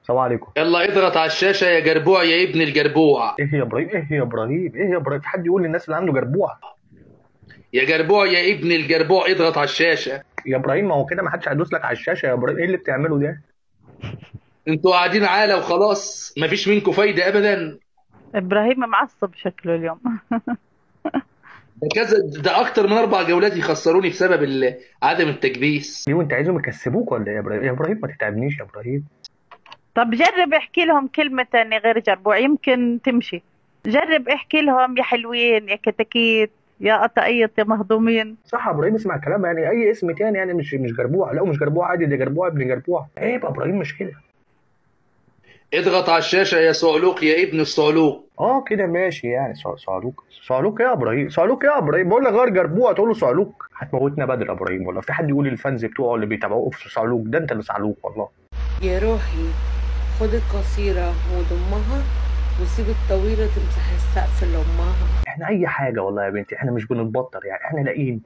السلام عليكم يلا اضغط على الشاشة يا جربوع يا ابن الجربوع ايه يا ابراهيم ايه يا ابراهيم ايه يا ابراهيم في حد يقول للناس اللي عنده جربوع يا جربوع يا ابن الجربوع اضغط على الشاشة يا ابراهيم ما هو كده ما حدش هيدوس لك على الشاشه يا ابراهيم ايه اللي بتعمله ده انتوا قاعدين عالة وخلاص مفيش منكم فايدة ابدا ابراهيم معصب شكله اليوم ده كذا ده اكتر من اربع جولات يخسروني بسبب ال- عدم التكبيس ليه وانت عايزهم يكسبوك ولا ايه يا ابراهيم يا ابراهيم ما تتعبنيش يا ابراهيم طب جرب احكي لهم كلمة تانية غير جربوع يمكن تمشي جرب احكي لهم يا حلوين يا كتاكيت يا قطاقيط يا مهضومين صح يا ابراهيم اسمع الكلام يعني اي اسم تاني يعني مش مش جربوع لا مش جربوع عادي ده جربوع ابن جربوع عيب يا ابراهيم مش كده اضغط على الشاشة يا صعلوك يا ابن الصعلوك اه كده ماشي يعني صع- صعلوك صعلوك يا ابراهيم صعلوك يا ابراهيم بقول لك غير جربوع تقول له صعلوك هتموتنا بدري يا ابراهيم والله في حد يقول الفانز بتوعه اللي بيتابعوه في صعلوك ده انت اللي صعلوك والله يا روحي خد القصيرة وضمها وسيب الطويلة تمسح السقف لأمها احنا اي حاجه والله يا بنتي احنا مش بنتبطر يعني احنا لاقيين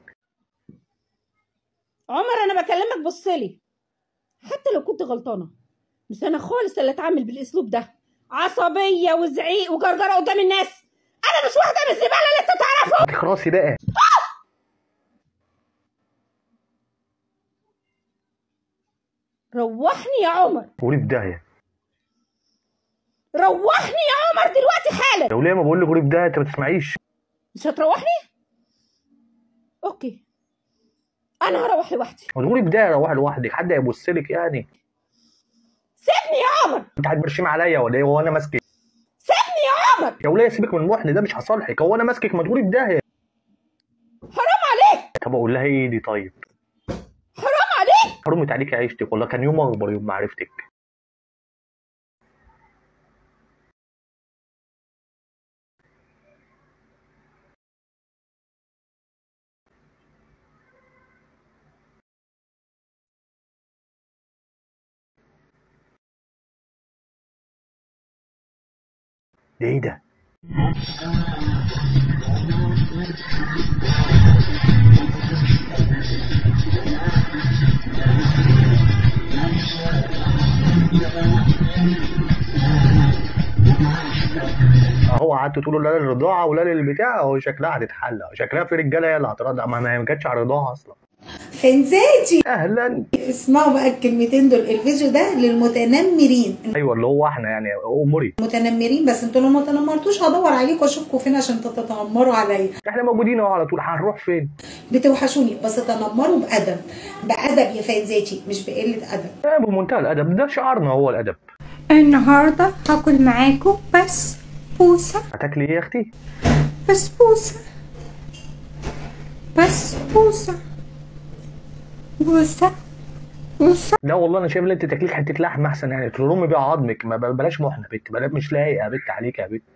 عمر انا بكلمك بصلي حتى لو كنت غلطانه مش انا خالص اللي اتعامل بالاسلوب ده عصبيه وزعيق وجرجره قدام الناس انا مش واحده من الزباله اللي انت تعرفه خلاصي بقى روحني يا عمر قولي في داهيه روحني يا عمر دلوقتي حالا لو ليه ما بقول لك قولي في داهيه انت ما تسمعيش مش هتروحني اوكي انا هروح لوحدي ما تقولي في داهيه روحي لوحدك حد هيبص لك يعني سيبني يا عمر انت هتبرشم عليا ولا ايه وانا ماسكك سيبني يا عمر يا وليه سيبك من المحن ده مش هصالحك هو انا ماسكك ما تقولي في داهيه حرام عليك طب اقول لها ايه دي طيب حرام عليك حرمت عليك عيشتك والله كان يوم اكبر يوم معرفتك ده ايه ده هو قعدت تقول له لا للرضاعه ولا للبتاع هو شكلها هتتحل شكلها في رجاله هي اللي هترضع ما ما هي ما كانتش على الرضاعه اصلا فنزاتي اهلا اسمعوا بقى الكلمتين دول الفيديو ده للمتنمرين ايوه اللي هو احنا يعني اموري المتنمرين بس انتوا لو ما تنمرتوش هدور عليكم واشوفكم فين عشان تتنمروا عليا احنا موجودين اهو على طول هنروح فين بتوحشوني بس تنمروا بادب بادب يا فنزاتي مش بقله ادب آه، بمنتهى الادب ده شعارنا هو الادب النهاردة هاكل معاكم بس بوسة هتاكلي ايه يا اختي بس بوسة بس بوسة بوسة بوسة لا والله انا شايف ان انت تاكليك حته لحمه احسن يعني ترمي بيها عظمك ما بلاش محنه بت بلاش مش لايقه يا بت عليك يا بت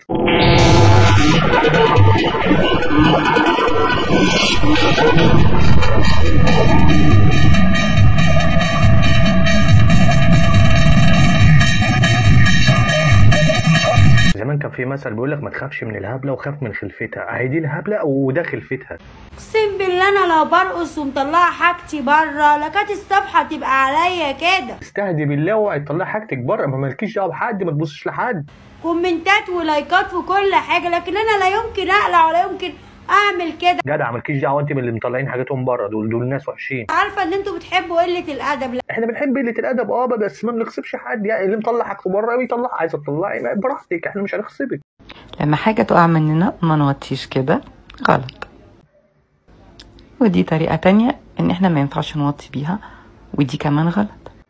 زمان كان في مثل بيقول لك ما تخافش من الهبله وخاف من خلفتها اهي دي الهبله وده خلفتها اقسم بالله انا لو برقص ومطلعه حاجتي بره لكانت الصفحه تبقى عليا كده استهدي بالله واوعي تطلعي حاجتك بره ما مالكيش دعوه بحد ما تبصش لحد كومنتات ولايكات وكل حاجه لكن انا لا يمكن اقلع ولا يمكن اعمل كده جدع مالكيش دعوه انت من اللي مطلعين حاجاتهم بره دول دول ناس وحشين عارفه ان انتوا بتحبوا قله الادب لا احنا بنحب قله الادب اه بس ما بنغصبش حد يعني اللي مطلع حاجته بره بيطلع عايزه تطلعي ما براحتك احنا مش هنغصبك لما حاجة تقع مننا ما نوطيش كده غلط ودي طريقة تانية ان احنا ما ينفعش نوطي بيها ودي كمان غلط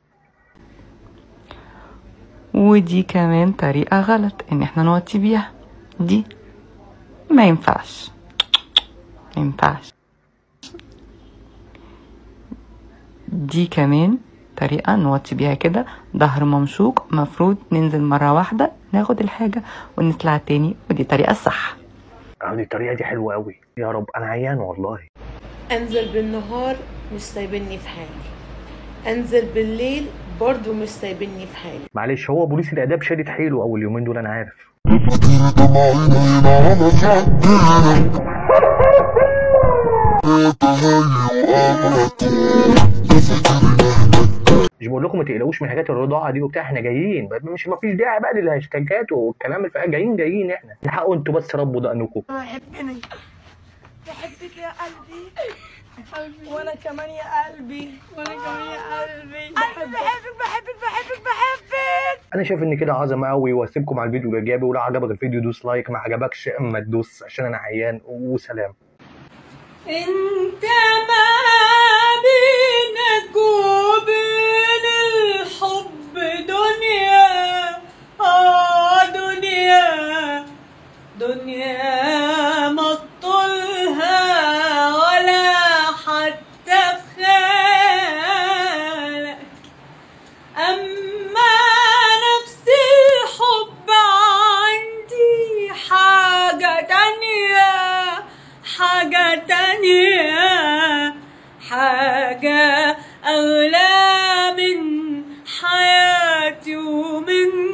ودي كمان طريقة غلط ان احنا نوطي بيها دي ما ينفعش ما ينفعش دي كمان طريقة نوطي بيها كده ظهر ممشوق مفروض ننزل مرة واحدة ناخد الحاجة ونطلع تاني ودي الطريقة الصح اه دي الطريقه دي حلوه قوي يا رب انا عيان والله انزل بالنهار مش سايبني في حالي انزل بالليل برضو مش سايبني في حالي معلش هو بوليس الاداب شادد حيله اول يومين دول انا عارف مش بقول لكم ما تقلقوش من حاجات الرضاعه دي وبتاع احنا جايين مش ما فيش داعي بقى للهاشتاجات والكلام الفقه جايين جايين احنا الحقوا انتوا بس ربوا دقنكم بحبني بحبك يا قلبي وانا كمان يا قلبي وانا كمان يا قلبي بحبك بحبك بحبك بحبك بحبك انا شايف ان كده عظمه قوي واسيبكم على الفيديو الايجابي ولو عجبك الفيديو دوس لايك ما عجبكش اما تدوس عشان انا عيان وسلام انت ما بينك وبين الحب دنيا اه دنيا دنيا ما تطولها ولا حتى في خيالك أما نفس الحب عندي حاجة تانية حاجة تانية حاجة أغلى من حياتي ومن